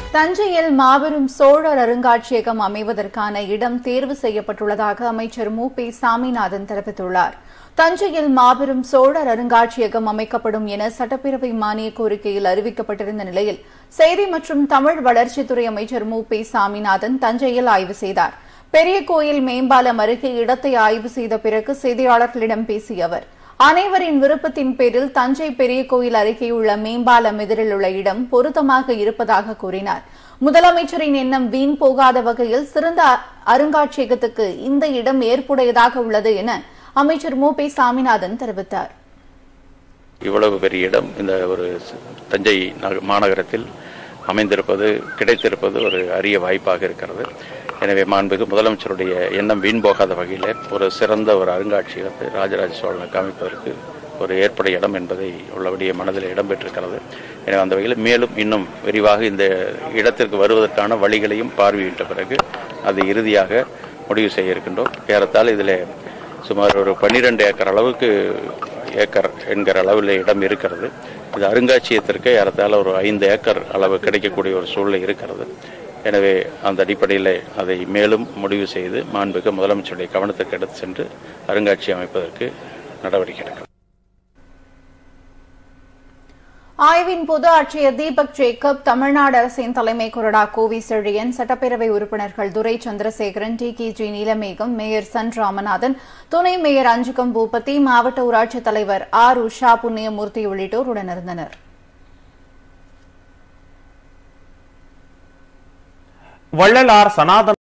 தஞ்சையில் மாபெரும் சோழர் அருங்காட்சியகம் அமைவதற்கான இடம் தேர்வு செய்யப்பட்டுள்ளதாக அமைச்சர் மு பி சாமிநாதன் தெரிவித்துள்ளார் தஞ்சையில் மாபெரும் சோழர் அருங்காட்சியகம் அமைக்கப்படும் என சட்டப்பேரவை மானிய கோரிக்கையில் அறிவிக்கப்பட்டிருந்த நிலையில் செய்தி மற்றும் தமிழ் வளர்ச்சித்துறை அமைச்சர் மு பி சாமிநாதன் தஞ்சையில் ஆய்வு செய்தார் பெரிய கோயில் மேம்பாலம் அருகே இடத்தை ஆய்வு செய்த பிறகு செய்தியாளர்களிடம் பேசிய அவர் அனைவரின் விருப்பத்தின் பேரில் தஞ்சை பெரிய கோயில் அருகேயுள்ள மேம்பாலம் எதிரில் உள்ள இடம் பொருத்தமாக இருப்பதாக கூறினார் முதலமைச்சரின் எண்ணம் வீண் போகாத வகையில் சிறந்த அருங்காட்சியகத்துக்கு இந்த இடம் ஏற்புடையதாக உள்ளது என அமைச்சர் மு பி சாமிநாதன் தெரிவித்தார் இவ்வளவு பெரிய இடம் இந்த ஒரு தஞ்சை நக- மாநகரத்தில் அமைந்திருப்பது கிடைத்திருப்பது ஒரு அரிய வாய்ப்பாக இருக்கிறது எனவே மாண்புக்கு முதலமைச்சருடைய எண்ணம் வீண் போகாத வகையில் ஒரு சிறந்த ஒரு அருங்காட்சியகத்தை ராஜராஜ சோழனுக்கு அமைப்பதற்கு ஒரு ஏற்புடைய இடம் என்பதை உள்ளபடியே மனதில் இடம்பெற்றிருக்கிறது எனவே அந்த வகையில் மேலும் இன்னும் விரிவாக இந்த இடத்திற்கு வருவதற்கான வழிகளையும் பார்வையிட்ட பிறகு அது இறுதியாக முடிவு செய்ய இருக்கின்றோம் ஏறத்தாழ இதில் சுமார் ஒரு பன்னிரெண்டு ஏக்கர் அளவுக்கு ஏக்கர் என்கிற அளவில் இடம் இருக்கிறது இது அருங்காட்சியகத்திற்கு ஏறத்தாழ ஒரு ஐந்து ஏக்கர் அளவு கிடைக்கக்கூடிய ஒரு சூழ்நிலை இருக்கிறது எனவே அந்த அடிப்படையில் அதை மேலும் முடிவு செய்து மாண்புக்கு முதலமைச்சருடைய கவனத்திற்கு எடுத்து சென்று அருங்காட்சியகம் அமைப்பதற்கு நடவடிக்கை எடுக்கும் ஆய்வின் போது ஆட்சியர் தீபக் ஜேக்கப் தமிழ்நாடு அரசின் தலைமை கொறடா கோவி செழியன் சட்டப்பேரவை உறுப்பினர்கள் Durai Chandrasekaran T K G Neelamegam mayor Sun Ramanathan துணை மேயர் அஞ்சுகம் பூபதி மாவட்ட ஊராட்சித் தலைவர் ஆர் உஷா புண்ணியமூர்த்தி உள்ளிட்டோர் உடனிருந்தனர் வள்ளலார் சனாதன